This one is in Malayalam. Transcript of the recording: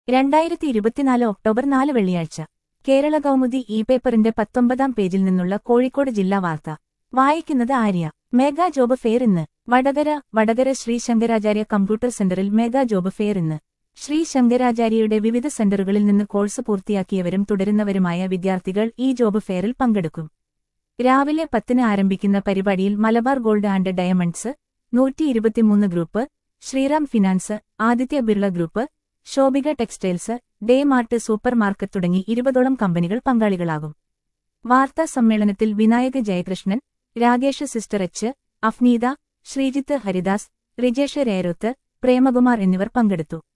രണ്ടായിരത്തി ഇരുപത്തിനാല് ഒക്ടോബർ നാല് വെള്ളിയാഴ്ച കേരള കൗമുദി ഇ പേപ്പറിന്റെ പത്തൊമ്പതാം പേജിൽ നിന്നുള്ള കോഴിക്കോട് ജില്ലാ വാർത്ത വായിക്കുന്നത് ആര്യ മെഗാ ജോബ് ഫെയർ ഇന്ന് വടകര വടകര ശ്രീ ശങ്കരാചാര്യ കമ്പ്യൂട്ടർ സെന്ററിൽ മെഗാ ജോബ് ഫെയർ ഇന്ന് ശ്രീ ശങ്കരാചാര്യയുടെ വിവിധ സെന്ററുകളിൽ നിന്ന് കോഴ്സ് പൂർത്തിയാക്കിയവരും തുടരുന്നവരുമായ വിദ്യാർത്ഥികൾ ഈ ജോബ് ഫെയറിൽ പങ്കെടുക്കും രാവിലെ പത്തിന് ആരംഭിക്കുന്ന പരിപാടിയിൽ മലബാർ ഗോൾഡ് ആൻഡ് ഡയമണ്ട്സ് നൂറ്റി ഇരുപത്തിമൂന്ന് group Shriram finance Aditya Birla group Shobhika textiles day mart super market തുടങ്ങി ഇരുപതോളം കമ്പനികൾ പങ്കാളികളാകും വാർത്താ സമ്മേളനത്തിൽ വിനായക ജയകൃഷ്ണൻ രാകേഷ് സിസ്റ്റർ എച്ച് അഫ്നീത ശ്രീജിത്ത് ഹരിദാസ് റിജേഷ് രേരോത്ത് പ്രേമകുമാർ എന്നിവർ പങ്കെടുത്തു